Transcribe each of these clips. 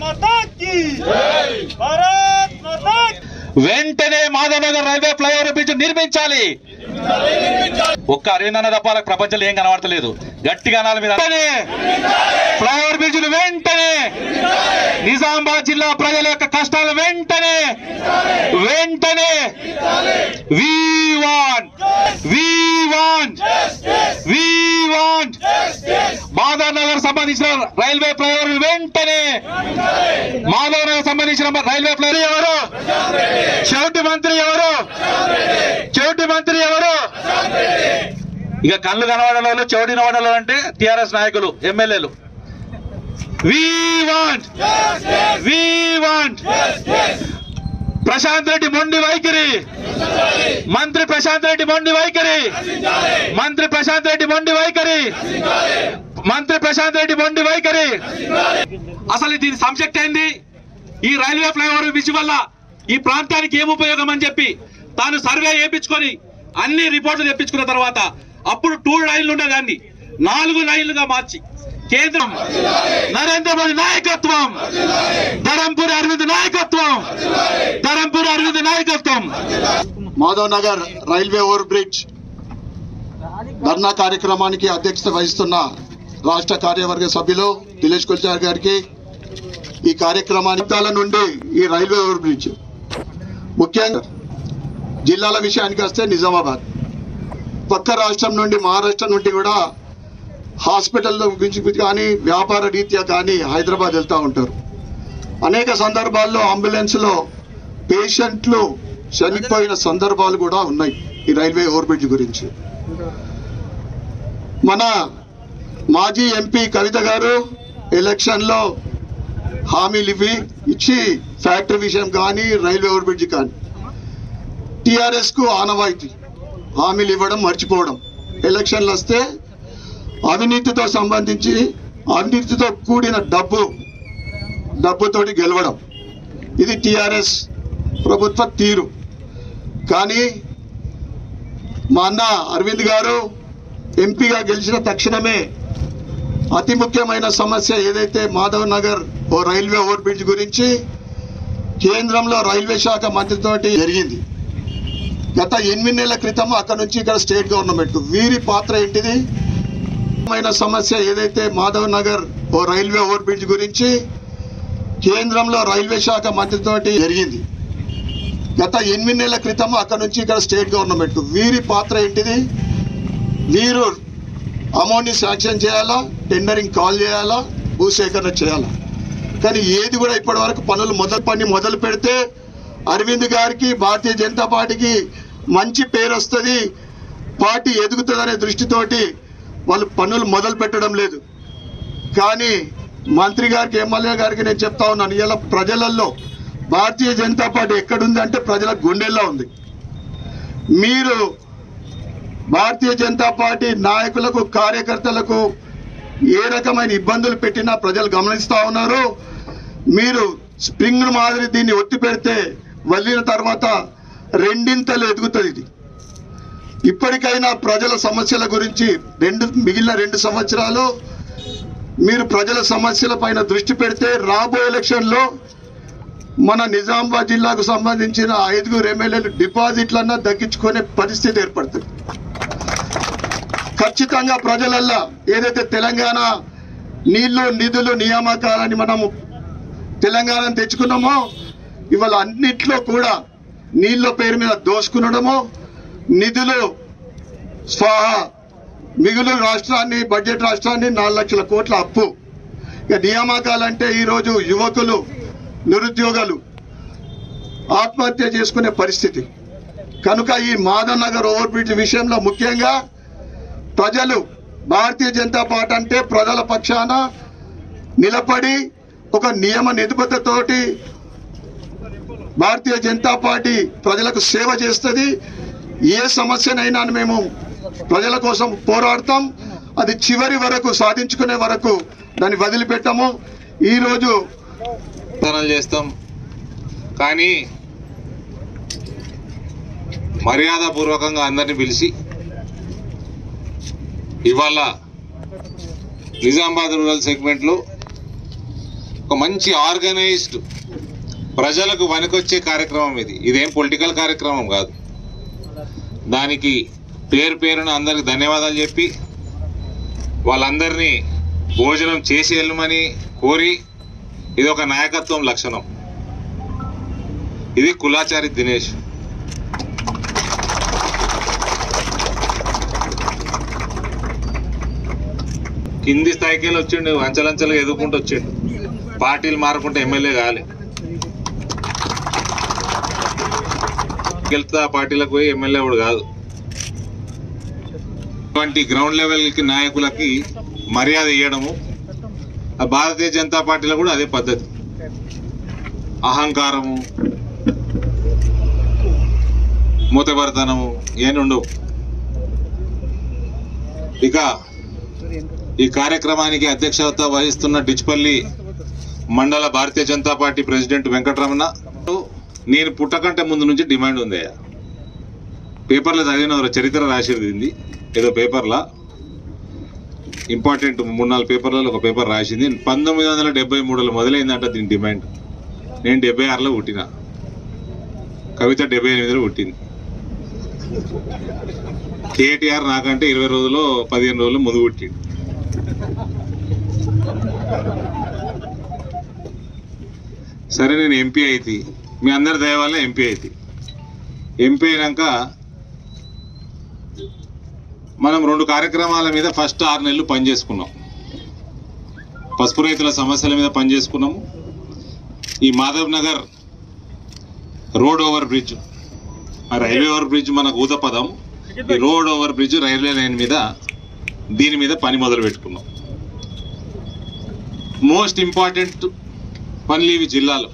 माता की भारत माता की వెంటనే మాధవనగర్ రైల్వే ఫ్లైఓవర్ బ్రిడ్జ్ నిర్మించాలి ఒక్క అరేందన్న తప్ప వాళ్ళకి ప్రపంచంలో ఏం కనబడతలేదు గట్టిగా అనాలి మీరు వెంటనే ఫ్లైఓవర్ బ్రిడ్జ్ వెంటనే నిజామాబాద్ జిల్లా ప్రజల యొక్క కష్టాలు వెంటనే వెంటనే we want we want we want Madhav Nagar సంబంధించిన రైల్వే ఫ్లైఓవర్ వెంటనే మాధవ్ నగర్ సంబంధించిన రైల్వే ఫ్లైఓవర్ ఎవరు చెవిటి మంత్రి ఎవరు చెవిటి మంత్రి ఎవరు ఇక కళ్ళు కనబడల వాళ్ళు చెవిటి కనబడాలి అంటే టిఆర్ఎస్ నాయకులు ఎమ్మెల్యేలు we want we want Prashanth Reddy మొండి వైఖరి మంత్రి ప్రశాంత్ రెడ్డి మొండి వైఖరి మంత్రి ప్రశాంత్ రెడ్డి మొండి వైఖరి మంత్రి ప్రశాంత్ రెడ్డి మొండి వైఖరి అసలు దీని సబ్జెక్ట్ ఏంది ఈ రైల్వే ఫ్లైఓవర్ బ్రిడ్జ్ వల్ల ఈ ప్రాంతానికి ఏం ఉపయోగం అని చెప్పి తాను సర్వే చేయించుకొని అన్ని రిపోర్ట్లు తెప్పించుకున్న తర్వాత అప్పుడు టూ లైన్లు ఉండేదాన్ని నాలుగు లైన్లుగా మార్చి కేంద్రం నరేంద్ర మోదీ నాయకత్వం ధరంపూర్ అరవింద్ నాయకత్వం ధరంపూర్ అరవింద్ నాయకత్వం Madhav Nagar railway over bridge ధర్నా కార్యక్రమానికి అధ్యక్షత వహిస్తున్న రాష్ట్ర కార్యవర్గ సభ్యులు దినేష్ కుల్చార్ గారికి ఈ కార్యక్రమానికి నుండి ఈ రైల్వే ఓవర్ బ్రిడ్జ్ ముఖ్యంగా జిల్లాల విషయానికి వస్తే నిజామాబాద్ పక్క రాష్ట్రం నుండి మహారాష్ట్ర నుండి కూడా హాస్పిటల్ గురించి కానీ వ్యాపార రీత్యా కానీ హైదరాబాద్ వెళ్తూ ఉంటారు అనేక సందర్భాల్లో అంబులెన్స్లో పేషెంట్లు చనిపోయిన సందర్భాలు కూడా ఉన్నాయి ఈ రైల్వే ఓవర్ బ్రిడ్జ్ గురించి మన మాజీ ఎంపీ కవిత గారు ఎలక్షన్లో హామీలు ఇవి ఇచ్చి ఫ్యాక్టరీ విషయం కానీ రైల్వే ఓవర్ బ్రిడ్జ్ కానీ టిఆర్ఎస్ కు ఆనవాయితీ హామీలు ఇవ్వడం మర్చిపోవడం ఎలక్షన్లు వస్తే అవినీతితో సంబంధించి అవినీతితో కూడిన డబ్బు డబ్బుతోటి గెలవడం ఇది టిఆర్ఎస్ ప్రభుత్వ తీరు కానీ మా అన్న అరవింద్ గారు ఎంపీగా గెలిచిన తక్షణమే అతి ముఖ్యమైన సమస్య ఏదైతే మాధవ్ నగర్ ఓ రైల్వే ఓవర్ బ్రిడ్జ్ గురించి కేంద్రంలో రైల్వే శాఖ మంత్రితోటి జరిగింది గత ఎనిమిది నెలల క్రితం అక్కడ నుంచి ఇక్కడ స్టేట్ గవర్నమెంట్ వీరి పాత్ర ఏంటిది ముఖ్యమైన సమస్య ఏదైతే మాధవ్ నగర్ ఓ రైల్వే ఓవర్ బ్రిడ్జ్ గురించి కేంద్రంలో రైల్వే శాఖ మంత్రితోటి జరిగింది గత ఎనిమిది నెలల క్రితం అక్కడ నుంచి ఇక్కడ స్టేట్ గవర్నమెంట్ వీరి పాత్ర ఏంటిది వీరు అమౌంట్ని శాంక్షన్ చేయాలా టెండరింగ్ కాల్ చేయాలా భూసేకరణ చేయాలా కానీ ఏది కూడా ఇప్పటి వరకు పనులు మొదలు పని మొదలు పెడితే అరవింద్ గారికి భారతీయ జనతా పార్టీకి మంచి పేరు వస్తుంది పార్టీ ఎదుగుతుందనే దృష్టితోటి వాళ్ళు పనులు మొదలు పెట్టడం లేదు కానీ మంత్రి గారికి ఎమ్మెల్యే గారికి నేను చెప్తా ఉన్నాను ఇలా ప్రజలలో భారతీయ జనతా పార్టీ ఎక్కడుంది అంటే ప్రజల గుండెల్లో ఉంది మీరు భారతీయ జనతా పార్టీ నాయకులకు కార్యకర్తలకు ఏ రకమైన ఇబ్బందులు పెట్టినా ప్రజలు గమనిస్తా ఉన్నారు మీరు స్ప్రింగ్ మాదిరి దీన్ని ఒత్తి పెడితే వల్లిన తర్వాత రెండింతలు ఎదుగుతుంది ఇది ఇప్పటికైనా ప్రజల సమస్యల గురించి రెండు మిగిలిన రెండు సంవత్సరాలు మీరు ప్రజల సమస్యల పైన దృష్టి పెడితే రాబోయే ఎలక్షన్లో మన నిజామాబాద్ జిల్లాకు సంబంధించిన ఐదుగురు ఎమ్మెల్యేలు డిపాజిట్లన్నా దక్కించుకునే పరిస్థితి ఏర్పడుతుంది ఖచ్చితంగా ప్రజలల్లా ఏదైతే తెలంగాణ నీళ్లు నిధులు నియామకాలని మనము తెలంగాణను తెచ్చుకున్నామో ఇవాళ అన్నిట్లో కూడా నీళ్ళ పేరు మీద దోసుకునడము నిధులు స్వాహ మిగులు రాష్ట్రాన్ని బడ్జెట్ రాష్ట్రాన్ని నాలుగు లక్షల కోట్ల అప్పు ఇక నియామకాలంటే ఈరోజు యువకులు నిరుద్యోగాలు ఆత్మహత్య చేసుకునే పరిస్థితి కనుక ఈ మాధవ్ నగర్ ఓవర్ బ్రిడ్జ్ విషయంలో ముఖ్యంగా ప్రజలు భారతీయ జనతా పార్టీ అంటే ప్రజల పక్షాన నిలబడి ఒక నియమ నిబద్ధతతోటి భారతీయ జనతా పార్టీ ప్రజలకు సేవ చేస్తుంది ఏ సమస్యనైనా మేము ప్రజల కోసం పోరాడతాం అది చివరి వరకు సాధించుకునే వరకు దాన్ని వదిలిపెట్టాము ఈరోజు ప్రయత్నాలు చేస్తాం కానీ మర్యాదపూర్వకంగా అందరిని పిలిచి ఇవాళ నిజామాబాద్ రూరల్ సెగ్మెంట్లో ఒక మంచి ఆర్గనైజ్డ్ ప్రజలకు వనకొచ్చే కార్యక్రమం ఇది ఇదేం పొలిటికల్ కార్యక్రమం కాదు దానికి పేరు పేరున అందరికి ధన్యవాదాలు చెప్పి వాళ్ళందరినీ భోజనం చేసి వెళ్ళమని కోరి ఇది ఒక నాయకత్వం లక్షణం ఇది కులాచారి దినేష్ కింది స్థాయికి వెళ్ళి వచ్చిండు అంచలంచలుగా ఎదుర్కొంటూ వచ్చిండు పార్టీలు మారుకుంటే ఎమ్మెల్యే కాలే గెలుతా పార్టీలకు పోయి ఎమ్మెల్యే కూడా కాదు ఇటువంటి గ్రౌండ్ లెవెల్ కి నాయకులకి మర్యాద ఇవ్వడము ఆ భారతీయ జనతా పార్టీలో కూడా అదే పద్ధతి అహంకారము మూతభరతనము ఏమి ఉండవు ఇక ఈ కార్యక్రమానికి అధ్యక్షత వహిస్తున్న డిచ్పల్లి మండల భారతీయ జనతా పార్టీ ప్రెసిడెంట్ వెంకటరమణ నేను పుట్టకంటే ముందు నుంచి డిమాండ్ ఉంది పేపర్లో చదివిన ఒక చరిత్ర రాసేది ఇది ఏదో పేపర్లా ఇంపార్టెంట్ మూడు నాలుగు పేపర్లలో ఒక పేపర్ రాసింది పంతొమ్మిది వందల డెబ్బై మూడులో మొదలైందంట దీని డిమాండ్ నేను డెబ్బై ఆరులో పుట్టిన కవిత డెబ్బై ఎనిమిదిలో పుట్టింది కేటీఆర్ నాకంటే ఇరవై రోజులు పదిహేను రోజులు ముందు పుట్టిండు సరే నేను ఎంపీ అయితే మీ అందరి దయ వల్ల ఎంపీ అయితే ఎంపీ అయినాక మనం రెండు కార్యక్రమాల మీద ఫస్ట్ ఆరు నెలలు పనిచేసుకున్నాం పసుపు రైతుల సమస్యల మీద పనిచేసుకున్నాము ఈ Madhav Nagar road over bridge ఆ రైల్వే ఓవర్ బ్రిడ్జ్ మనకు ఊత పదం ఈ road over bridge railway line మీద దీని మీద పని మొదలు పెట్టుకున్నాం మోస్ట్ ఇంపార్టెంట్ పనులు ఇవి జిల్లాలో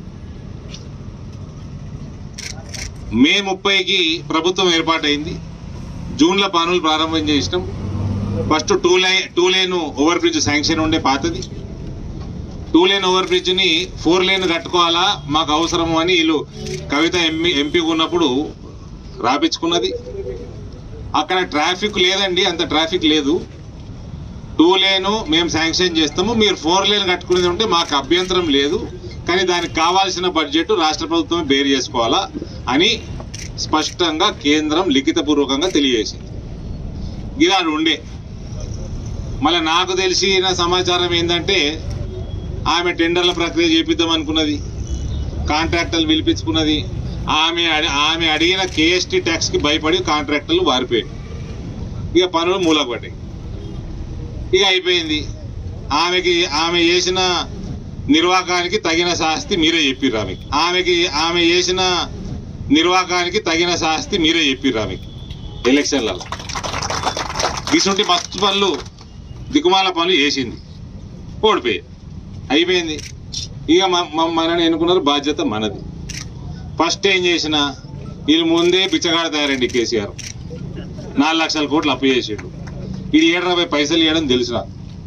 మే ముప్పైకి ప్రభుత్వం ఏర్పాటైంది జూన్లో పనులు ప్రారంభం చేసినాం first two line two lane over bridge sanction ఉండే పాతది టూ లేన్ ఓవర్ బ్రిడ్జ్ ని ఫోర్ లేన్ కట్టుకోవాలా మాకు అవసరము అని వీళ్ళు కవిత ఎంపీ ఎంపీ ఉన్నప్పుడు రాపించుకున్నది అక్కడ ట్రాఫిక్ లేదండి అంత ట్రాఫిక్ లేదు టూ లేను మేము శాంక్షన్ చేస్తాము మీరు ఫోర్ లేన్ కట్టుకునేది ఉంటే మాకు అభ్యంతరం లేదు కానీ దానికి కావాల్సిన బడ్జెట్ రాష్ట్ర ప్రభుత్వమే బేర్ చేసుకోవాలా అని స్పష్టంగా కేంద్రం లిఖితపూర్వకంగా తెలియజేసింది ఇది ఆడు ఉండే మళ్ళీ నాకు తెలిసిన సమాచారం ఏంటంటే ఆమె టెండర్ల ప్రక్రియ చేపిద్దాం అనుకున్నది కాంట్రాక్టర్లు పిలిపించుకున్నది ఆమె అడి- ఆమె అడిగిన కేఎస్టీ ట్యాక్స్కి భయపడి కాంట్రాక్టర్లు వారిపోయారు ఇక పనులు మూలకు పడ్డాయి ఇక అయిపోయింది ఆమెకి ఆమె చేసిన నిర్వాకానికి తగిన శాస్తి మీరే చెప్పిర్రు ఆమెకి ఆమెకి ఆమె చేసిన నిర్వాకానికి తగిన శాస్తి మీరే చెప్పిర్రు ఆమెకి ఎలక్షన్లలో ఇటువంటి మస్తు పనులు దిక్కుమాల పనులు చేసింది ఓడిపోయి అయిపోయింది ఇక మ- మ- మనని ఎన్నుకున్నారు బాధ్యత మనది ఫస్ట్ ఏం చేసిన వీళ్ళు ముందే బిచ్చగాడ తయారండి కేసీఆర్ నాలుగు లక్షల కోట్లు అప్పు చేసిండు ఇది ఏడు రూపాయి పైసలు ఇవ్వడం తెలుసు నాకు.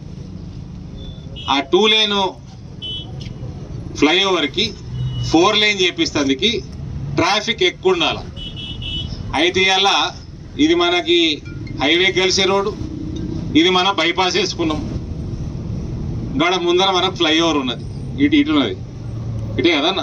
ఆ టూ లేను ఫ్లైఓవర్కి ఫోర్ లేన్ చేపిస్తందుకి ట్రాఫిక్ ఎక్కువ ఉండాలి అయితే ఇలా ఇది మనకి హైవే కలిసే రోడ్డు ఇది మనం బైపాస్ వేసుకున్నాం గడ ముందర మనకు ఫ్లైఓవర్ ఉన్నది ఇటు ఇటు ఉన్నది ఇటే కదన్నా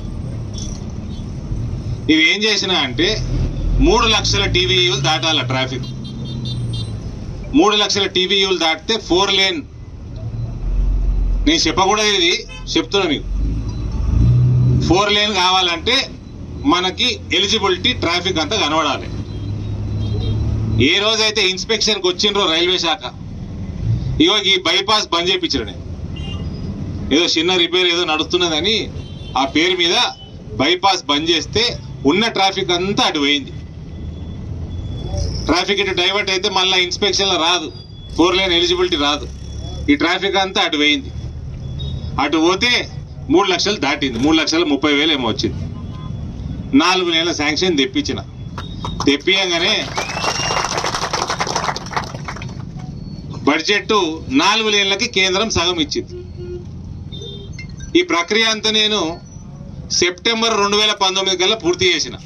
ఇది ఏం చేసినా అంటే మూడు లక్షల టీవీయూలు దాటాల ట్రాఫిక్ మూడు లక్షల టీవీయూలు దాటితే ఫోర్ లేన్ నేను చెప్పకూడదు ఇది చెప్తున్నా మీకు ఫోర్ లేన్ కావాలంటే మనకి ఎలిజిబిలిటీ ట్రాఫిక్ అంతా కనబడాలి ఏ రోజైతే ఇన్స్పెక్షన్కి వచ్చిండ్రో రైల్వే శాఖ ఇగో ఈ బైపాస్ బంద్ చేయించారు నేను ఏదో చిన్న రిపేర్ ఏదో నడుస్తున్నదని ఆ పేరు మీద బైపాస్ బంద్ చేస్తే ఉన్న ట్రాఫిక్ అంతా అటు పోయింది ట్రాఫిక్ ఇటు డైవర్ట్ అయితే మళ్ళీ ఇన్స్పెక్షన్లో రాదు ఫోర్ లైన్ ఎలిజిబిలిటీ రాదు ఈ ట్రాఫిక్ అంతా అటు పోయింది అటు పోతే మూడు లక్షలు దాటింది మూడు లక్షల ముప్పై వేలు ఏమో వచ్చింది నాలుగు నెలల శాంక్షన్ తెప్పించిన తెప్పియంగానే బడ్జెట్ నాలుగు నెలలకి కేంద్రం సగం ఇచ్చింది ఈ ప్రక్రియ అంతా నేను సెప్టెంబర్ రెండు వేల పంతొమ్మిది కల్లా పూర్తి చేసిన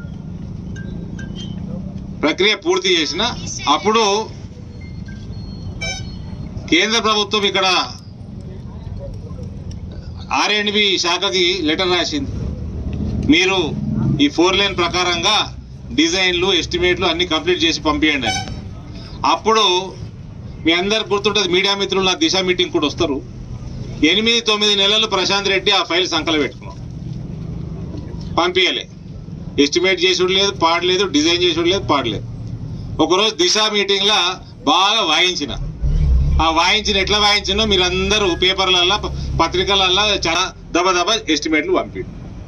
ప్రక్రియ పూర్తి చేసిన అప్పుడు కేంద్ర ప్రభుత్వం ఇక్కడ ఆర్ఎండ్బి శాఖకి లెటర్ రాసింది మీరు ఈ ఫోర్ లైన్ ప్రకారంగా డిజైన్లు ఎస్టిమేట్లు అన్ని కంప్లీట్ చేసి పంపించండి అని అప్పుడు మీ అందరు గుర్తుంటుంది మీడియా మిత్రులు నా దిశ మీటింగ్ కూడా వస్తారు ఎనిమిది తొమ్మిది నెలలు ప్రశాంత్ రెడ్డి ఆ ఫైల్ సంకల పెట్టుకున్నాం పంపించలే ఎస్టిమేట్ చేసుడు లేదు పాడలేదు డిజైన్ చేసుడు లేదు పాడలేదు ఒకరోజు దిశ మీటింగ్లో బాగా వాయించిన ఆ వాయించిన ఎట్లా వాయించినో మీరు అందరూ పేపర్లల్లో పత్రికలల్లో చాలా దబ దబ ఎస్టిమేట్లు పంపిండు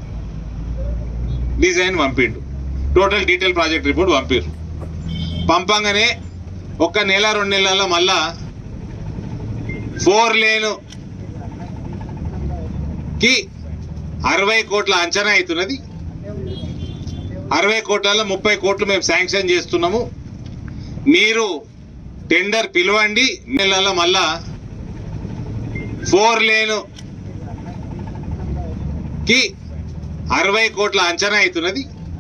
డిజైన్ పంపిండు టోటల్ డీటెయిల్ ప్రాజెక్ట్ రిపోర్ట్ పంపిరు పంపంగానే ఒక నెల రెండు నెలల్లో మళ్ళా ఫోర్ లేను కి అరవై కోట్ల అంచనా అవుతున్నది అరవై కోట్లలో ముప్పై కోట్లు మేము శాంక్షన్ చేస్తున్నాము మీరు టెండర్ పిలవండి నెలల్లో మళ్ళా ఫోర్ లేను కి అరవై కోట్ల అంచనా అవుతున్నది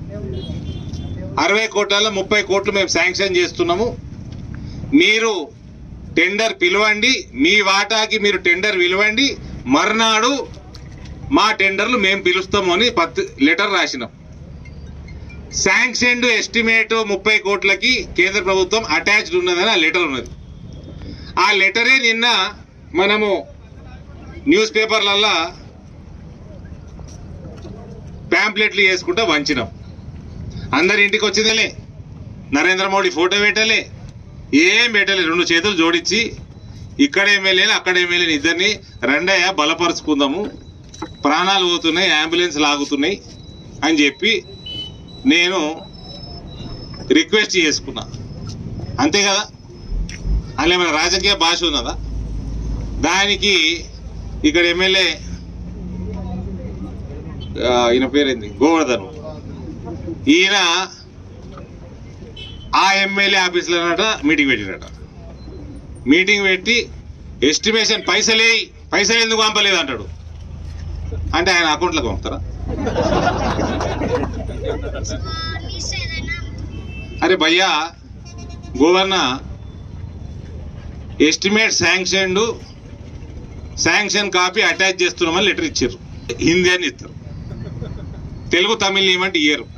అరవై కోట్లలో ముప్పై కోట్లు మేము శాంక్షన్ చేస్తున్నాము మీరు టెండర్ పిలవండి మీ వాటాకి మీరు టెండర్ పిలవండి మర్నాడు మా టెండర్లు మేము పిలుస్తాము అని పత్ లెటర్ రాసినాం శాంక్షన్డ్ ఎస్టిమేట్ ముప్పై కోట్లకి కేంద్ర ప్రభుత్వం అటాచ్డ్ ఉన్నదని ఆ లెటర్ ఉన్నది ఆ లెటరే నిన్న మనము న్యూస్ పేపర్లల్లా ప్యాంప్లెట్లు వేసుకుంటా వంచినాం అందరి ఇంటికి వచ్చిందిలే నరేంద్ర మోడీ ఫోటో పెట్టలే ఏం పెట్టలే రెండు చేతులు జోడించి ఇక్కడ ఎమ్మెల్యేని అక్కడ ఎమ్మెల్యేని ఇద్దరిని రెండయ్య బలపరుచుకుందాము ప్రాణాలు పోతున్నాయి అంబులెన్స్ లాగుతున్నాయి అని చెప్పి నేను రిక్వెస్ట్ చేసుకున్నా అంతే కదా అందులో ఏమైనా రాజకీయ భాష ఉన్నదా దానికి ఇక్కడ ఎమ్మెల్యే ఆ, ఈయన పేరేంది గోవర్ధన్ ఈయన ఆ ఎమ్మెల్యే ఆఫీస్లో మీటింగ్ పెట్టినట మీటింగ్ పెట్టి ఎస్టిమేషన్ పైసలే పైసలు ఎందుకు పంపలేదు అంటాడు అంటే ఆయన అకౌంట్లోకి పంపుతారా అరే భయ్యా గోవర్న estimate sanction sanction copy attach చేస్తున్నామని లెటర్ ఇచ్చారు హిందీ అని ఇస్తారు తెలుగు తమిళ్ ఏమంటే ఇయ్యరు